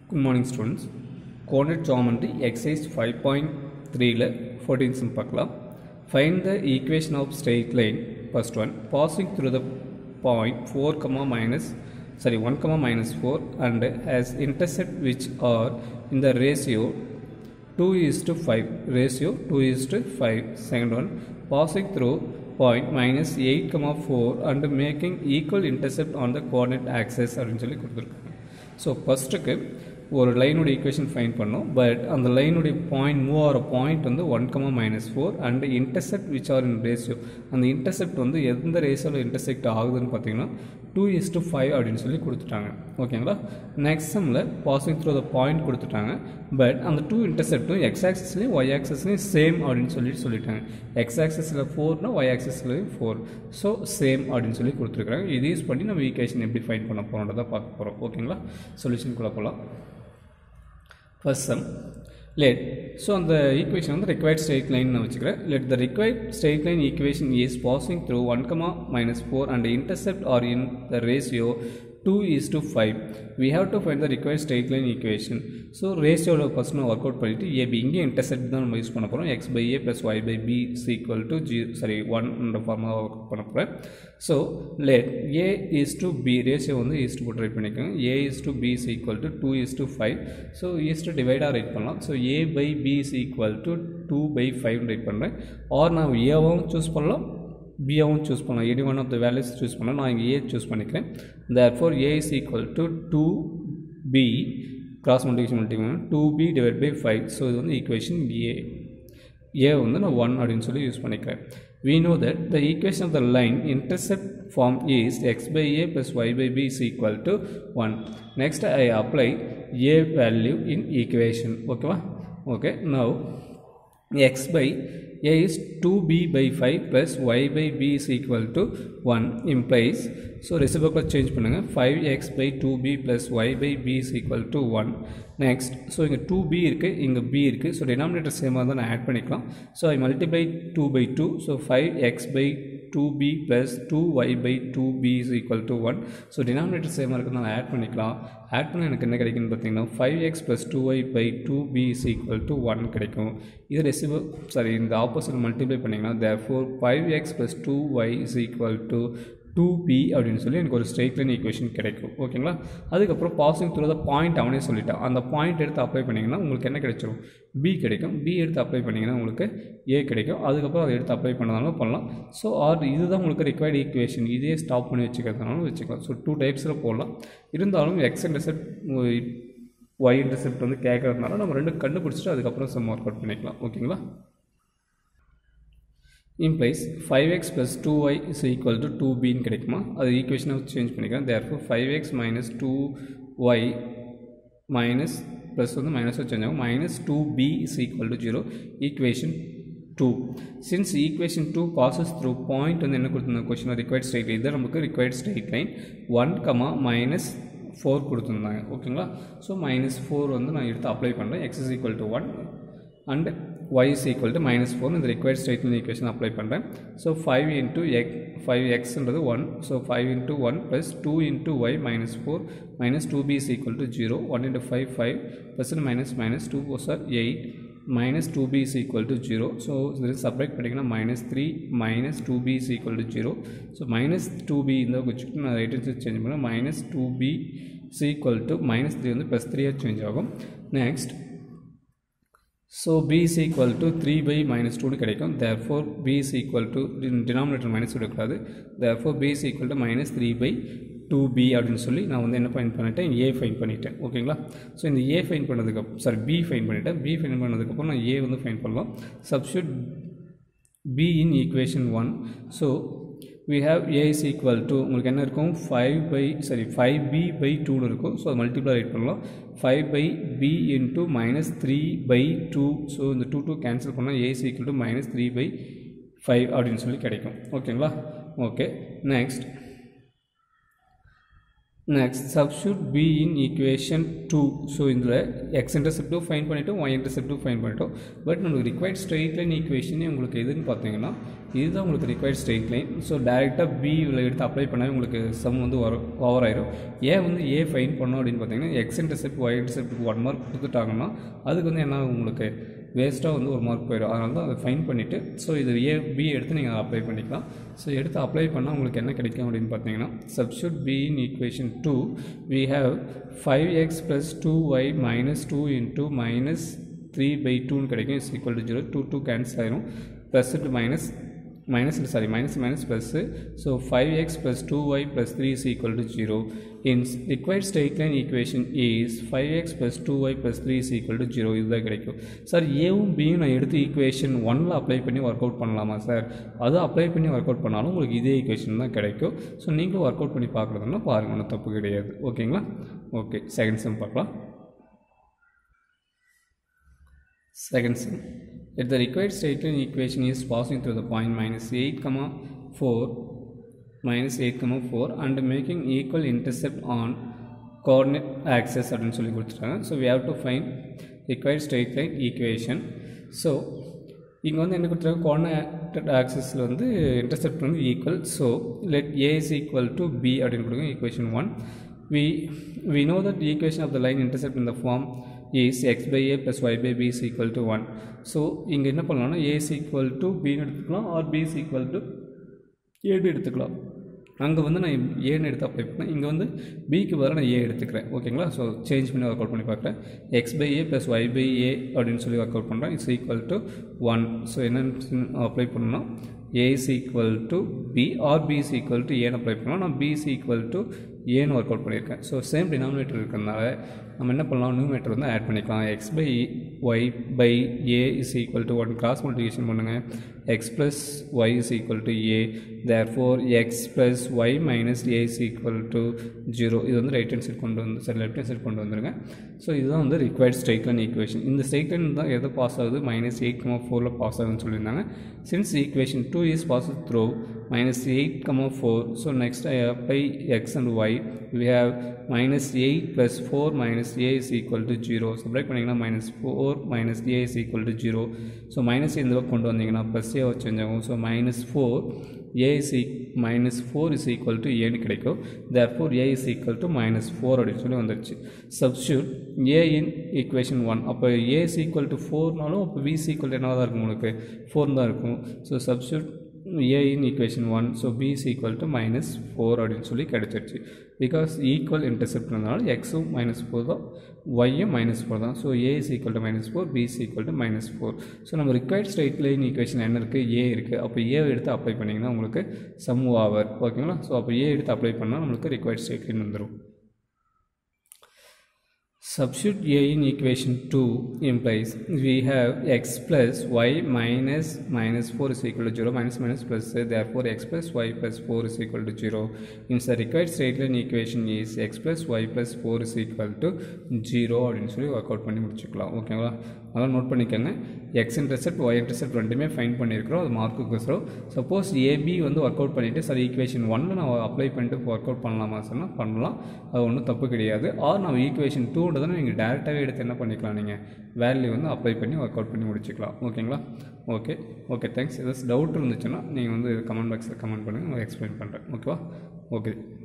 Good morning students. Coordinate geometry exercise 5.3ல 14 sum பார்க்கலாம். Find the equation of straight line first one passing through the point 4 comma minus sorry 1 comma minus 4 and has intercept which are in the ratio 2 is to 5 ratio 2 is to 5 second one passing through point minus 8 comma 4 and making equal intercept on the coordinate axis அப்படின்னு சொல்லி கொடுத்துருக்காங்க so ஃபஸ்ட்டுக்கு ஒரு லைனுடைய equation find பண்ணோம் but அந்த லைனுடைய point move ஆகிற பாயிண்ட் வந்து one comma minus four and intercept which are in ratio அந்த இன்டர்செப்ட் வந்து எந்த ரேஷியோவில் இன்டர்செக்ட் ஆகுதுன்னு பார்த்தீங்கன்னா டூ இஸ் டு ஃபைவ் அப்படின்னு சொல்லி கொடுத்துட்டாங்க ஓகேங்களா நெக்ஸ்ட் சம்மில் பாசிங் த்ரூ த பாயிண்ட் கொடுத்துட்டாங்க பட் அந்த டூ இன்டர்செப்ட்டும் எக்ஸ் ஆக்சஸ்லேயும் ஒய் ஆக்சஸ்லேயும் சேம் அப்படின்னு சொல்லிட்டு சொல்லிட்டாங்க எக்ஸ் ஆக்சஸில் ஃபோர்னா ஒய் ஆக்சஸ்லேயும் ஃபோர் ஸோ சேம் அப்படின்னு சொல்லி கொடுத்துருக்காங்க இது யூஸ் பண்ணி நம்ம ஈக்குவேஷன் எப்படி ஃபைன் பண்ண போகிறோன்றதை பார்க்க போகிறோம் ஓகேங்களா சொல்யூஷனுக்குள்ளே போகலாம் ஃபர்ஸ்ட் சம் லெட் ஸோ அந்த ஈக்குவேஷன் வந்து ரிக்வயர்ட் ஸ்ட்ரெயிட் லைன் நான் வச்சுக்கிறேன் let the required straight line equation is passing through one comma minus four and intercept are in the ratio two is to five we have to find the required straight line equation so ரேஷியோவில் first நான் work out பண்ணிவிட்டு AB இங்கே intercept தான் நம்ம use பண்ண போகிறோம் x by a plus y by B equal to G sorry ஒன்ன்ற ஃபார்மாக ஒர்க் பண்ண போகிறேன் so let a is to b ratio வந்து ஈஸ் டு போட்டு ரைட் பண்ணிக்கோங்க a is to b is equal to two is to five so is to டிவைடாக right பண்ணலாம் so a by b is equal to two by five right பண்ணுறேன் or நான் ஏவும் choose பண்ணலாம் பியாவும் choose பண்ணலாம் any one of the values choose பண்ணலாம் நான் இங்கே ஏ சூஸ் பண்ணிக்கிறேன் therefore a is equal to two b cross multiplication multiplication two b divide by five so இது வந்து ஈக்குவேஷன் ஏ ஏ வந்து நான் ஒன் அப்படின்னு சொல்லி யூஸ் பண்ணிக்கிறேன் we know that the equation of the line intercept form is x by a plus y by b is equal to 1 next i apply a value in equation okay okay now x by a is 2b by 5 plus y by b is equal to 1 implies so reciprocal change பண்ணுங்க 5x by 2b plus y by b is equal to 1 next so இங்கே 2b இருக்கு இங்கே b இருக்கு so denominator சேமாக தான் நான் add பண்ணிக்கலாம் so I multiply 2 by 2 so 5x by 2b plus 2y by 2b is equal to 1 so denominator சேமாக இருக்குது நான் ஆட் பண்ணிக்கலாம் ஆட் பண்ண எனக்கு என்ன கிடைக்குன்னு பார்த்தீங்கன்னா 5x plus 2y by 2b is equal to 1 கிடைக்கும் இது ரெசிபோ சாரி இந்த ஆப்போசிட் மல்டிப்ளை பண்ணிங்கன்னா therefore five x plus two y is equal to two b அப்படின்னு சொல்லி எனக்கு ஒரு ஸ்ட்ரெயிட் லைன் ஈக்குவேஷன் கிடைக்கும் ஓகேங்களா அதுக்கப்புறம் பாசிங் த்ரூ த பாயிண்ட் அவனே சொல்லிட்டான் அந்த பாயிண்ட் எடுத்து அப்ளை பண்ணிங்கன்னா உங்களுக்கு என்ன கிடைச்சிரும் பி கிடைக்கும் பி எடுத்து அப்ளை பண்ணிங்கன்னா உங்களுக்கு ஏ கிடைக்கும் அதுக்கப்புறம் அதை எடுத்து அப்ளை பண்ணதாலும் பண்ணலாம் ஸோ ஆர் இதுதான் உங்களுக்கு ரிக்வயர்டு ஈக்குவேஷன் இதே ஸ்டாப் பண்ணி வச்சுக்கிறதுனாலும் வச்சுக்கலாம் ஸோ டூ டைப்ஸில் போடலாம் இருந்தாலும் எக்ஸ் இன்டர்செப்ட் ஒய் இன்டர்செப்ட் வந்து கேட்கறதுனால நம்ம ரெண்டு கண்டுபிடிச்சிட்டு அதுக்கப்புறம் சம் ஒர்க் அவுட் பண்ணிக்கலாம் ஓகேங்களா implies five x plus two y is equal to two பின்னு கிடைக்குமா அது ஈக்குவேஷனை சேஞ்ச் பண்ணிக்கலாம் therefore five x minus two y minus plus வந்து மைனஸாக சேஞ்ச் ஆகும் minus two b is equal to zero equation two since equation two passes through point வந்து என்ன கொடுத்துருந்தாங்க கொஸ்டின் ரிக்வயர்ட் ஸ்ட்ரைட் இது நமக்கு required straight line one comma minus four கொடுத்துருந்தாங்க ஓகேங்களா ஸோ மைனஸ் ஃபோர் வந்து நான் எடுத்து அப்ளை பண்ணுறேன் x is equal to one and y is equal to minus four இந்த required straight line equation apply பண்ணுறேன் so five into x five எக்ஸ்ன்றது one so five into one plus two into y minus four minus two b is equal to zero one into five five plus minus minus two four sir eight minus 2b is equal to 0 so this is subtract பண்ணிங்கன்னா minus 3 minus 2b is equal to 0 so minus 2b இந்த வச்சுட்டு நான் right hand change பண்ணேன் minus 2b is equal to minus 3 வந்து plus 3 change ஆகும் next so b is equal to 3 by minus 2 கிடைக்கும் therefore b is equal to denominator minus எடுக்கூடாது therefore b is equal to minus 3 by two b அப்படின்னு சொல்லி நான் வந்து என்ன fine பண்ணிட்டேன் ஏ ஃபைன் பண்ணிட்டேன் ஓகேங்களா ஸோ இந்த ஏ ஃபைன் பண்ணதுக்கப்புறம் சாரி பி ஃபைன் பண்ணிட்டேன் பி ஃபைன் பண்ணதுக்கப்புறம் நான் ஏ வந்து ஃபைன் பண்ணலாம் substitute b in equation one so we have a is equal to உங்களுக்கு என்ன இருக்கும் five by sorry five b by டூன்னு இருக்கும் ஸோ அது மல்டிப்ளை ரைட் பண்ணலாம் five by b into minus three by two so இந்த two two cancel பண்ணால் a is equal to minus three by five அப்படின்னு சொல்லி கிடைக்கும் ஓகேங்களா okay next next substitute b in equation two so இதில் x இன்டர்செப்டும் find பண்ணிட்டோம் y இன்டர்செப்டும் ஃபைன் பண்ணிட்டோம் பட் நம்மளுக்கு ரிக்வயர்ட் ஸ்ட்ரெயிட் லைன் ஈக்குவேஷனே உங்களுக்கு எதுன்னு பார்த்தீங்கன்னா இதுதான் உங்களுக்கு ரிக்வயர்ட் ஸ்ட்ரெயிட் லைன் ஸோ டேரெக்டாக பி இதில் எடுத்து அப்ளை பண்ணால் உங்களுக்கு சம் வந்து வரும் ஓவர் ஆயிரும் ஏன் வந்து ஏ ஃபைன் பண்ணோம் அப்படின்னு பார்த்தீங்கன்னா x intercept y intercept one mark கொடுத்துட்டாங்கன்னா அதுக்கு வந்து என்ன உங்களுக்கு வேஸ்ட்டாக வந்து ஒரு மார்க் போயிடும் அதனால தான் அதை ஃபைன் பண்ணிவிட்டு ஸோ இது ஏ பி எடுத்து நீங்கள் அப்ளை பண்ணிக்கலாம் ஸோ எடுத்து அப்ளை பண்ணால் உங்களுக்கு என்ன கிடைக்கும் அப்படின்னு பார்த்தீங்கன்னா substitute b in equation two we have five x plus two y minus two into minus three by டூன்னு கிடைக்கும் is equal to zero two two cancel ஆயிரும் plus two minus minus sorry minus minus plus so 5x plus 2y plus 3 is equal to 0 in required straight line equation is 5x plus 2y plus 3 is equal to 0 இதுதான் கிடைக்கும் sir ஏவும் பியும் நான் எடுத்து equation ஒனில் apply பண்ணி work out பண்ணலாமா sir அதை அப்ளை பண்ணி ஒர்க் அவுட் பண்ணாலும் உங்களுக்கு இதே ஈக்குவேஷன் தான் கிடைக்கும் ஸோ நீங்களும் ஒர்க் அவுட் பண்ணி பார்க்குறதுனா பாருங்கள் ஒன்றும் தப்பு கிடையாது ஓகேங்களா ஓகே செகண்ட் சம் பார்க்கலாம் Second sum. If the required straight line equation is passing through the point minus 8 comma 4 minus 8 comma 4 and making equal intercept on coordinate axis அப்படின்னு சொல்லி கொடுத்துருக்காங்க so we have to find required straight line equation so இங்கே வந்து என்ன கொடுத்துருக்காங்க coordinate ஆக்சிஸில் வந்து intercept வந்து equal so let a is equal to b அப்படின்னு கொடுங்க equation one we we know that the equation of the line intercept in the form is x by a plus y by b is equal to 1 so இங்கே என்ன பண்ணலாம்னா a is equal to bன்னு எடுத்துக்கலாம் or b is equal to ஏன்னு எடுத்துக்கலாம் அங்கே வந்து நான் ஏன்னு எடுத்து அப்ளை பண்ணேன் இங்கே வந்து பிக்கு பதிலாக நான் ஏ எடுத்துக்கிறேன் ஓகேங்களா ஸோ சேஞ்ச் பண்ணி ஒர்க் அவுட் பண்ணி பார்க்குறேன் x by a plus y by a அப்படின்னு சொல்லி ஒர்க் அவுட் பண்ணுறேன் it's equal to one so என்னென்னு அப்ளை பண்ணணும்னா a is equal to b or b is equal to ஏன்னு அப்ளை பண்ணலாம் நான் பி இஸ் ஈக்குவல் டு ஏன்னு ஒர்க் அவுட் பண்ணியிருக்கேன் ஸோ சேம் டினாமினேட்டர் இருக்கிறதுனால நம்ம என்ன பண்ணலாம் நியூமேட்டர் வந்து ஆட் பண்ணிக்கலாம் x by y by a is equal to one cross multiplication பண்ணுங்கள் x plus y is equal to a therefore x plus y minus a is equal to zero இது வந்து right hand side கொண்டு வந்து சரி left hand side கொண்டு வந்துருங்க so இதுதான் வந்து ரிக்வயர்ட் ஸ்ட்ரைக் லைன் ஈக்குவேஷன் இந்த ஸ்ட்ரைக் லைன் தான் எது பாஸ் ஆகுது மைனஸ் எயிட் கமா ஃபோரில் பாஸ் ஆகுதுன்னு சொல்லியிருந்தாங்க since equation two is pass through minus 8 comma 4 so next I apply x and y we have minus 8 plus 4 minus a is equal to 0 subtract பண்ணிங்கன்னா minus 4 minus a is equal to 0 so minus இந்த பக்கம் கொண்டு வந்தீங்கன்னா plus a வச்சு செஞ்சாகும் so minus 4 a is e- minus 4 is equal to ஏன்னு கிடைக்கும் therefore a is equal to minus 4 அப்படின்னு சொல்லி வந்துருச்சு substitute a in equation 1 அப்போ a is equal to 4நாலும் அப்போ b is equal to என்னவா தான் இருக்கும் உங்களுக்கு 4 தான் இருக்கும் so substitute a in equation 1 so b is equal to minus 4 அப்படின்னு சொல்லி கிடைச்சிருச்சு பிகாஸ் ஈக்குவல் இன்டர்செப்ட்னால எக்ஸும் மைனஸ் ஃபோர் தான் ஒய்யும் மைனஸ் ஃபோர் தான் so a is equal to minus four b is equal to minus four so நம்ம required straight line equation என்ன இருக்குது ஏ இருக்குது அப்போ ஏ எடுத்து அப்ளை பண்ணிங்கன்னா உங்களுக்கு சம் ஆவர் ஓகேங்களா ஸோ அப்போ ஏ எடுத்து அப்ளை பண்ணால் நம்மளுக்கு ரிக்வயர்ட் ஸ்ட்ரைட் லைன் வந்துடும் Substitute a in equation 2 implies we have x plus y minus minus 4 is equal to 0 minus minus plus uh, therefore x plus y plus 4 is equal to 0 in the required straight line equation is x plus y plus 4 is equal to 0 அப்படின்னு சொல்லி work out பண்ணி முடிச்சுக்கலாம் ஓகேங்களா அதெல்லாம் note பண்ணிக்கோங்க x intercept y intercept ரெண்டுமே find பண்ணியிருக்கிறோம் அது மார்க்குக்கோசரம் சப்போஸ் ஏபி வந்து ஒர்க் அவுட் பண்ணிவிட்டு சார் ஈக்குவேஷன் ஒன்ல நான் அப்ளை பண்ணிட்டு ஒர்க் அவுட் பண்ணலாமா சொன்னால் பண்ணலாம் அது ஒன்றும் தப்பு கிடையாது ஆர் நம்ம ஈக்குவேஷன் டூன்றதை நீங்கள் டேரெக்டாகவே எடுத்து என்ன பண்ணிக்கலாம் நீங்கள் வேல்யூ வந்து அப்ளை பண்ணி ஒர்க் அவுட் பண்ணி முடிச்சுக்கலாம் ஓகேங்களா ஓகே ஓகே தேங்க்ஸ் ஏதாச்சும் டவுட் இருந்துச்சுன்னா நீங்கள் வந்து கமெண்ட் பாக்ஸில் கமெண்ட் பண்ணுங்கள் நான் எக்ஸ்பிளைன் பண்ணுறேன் ஓகேவா ஓகே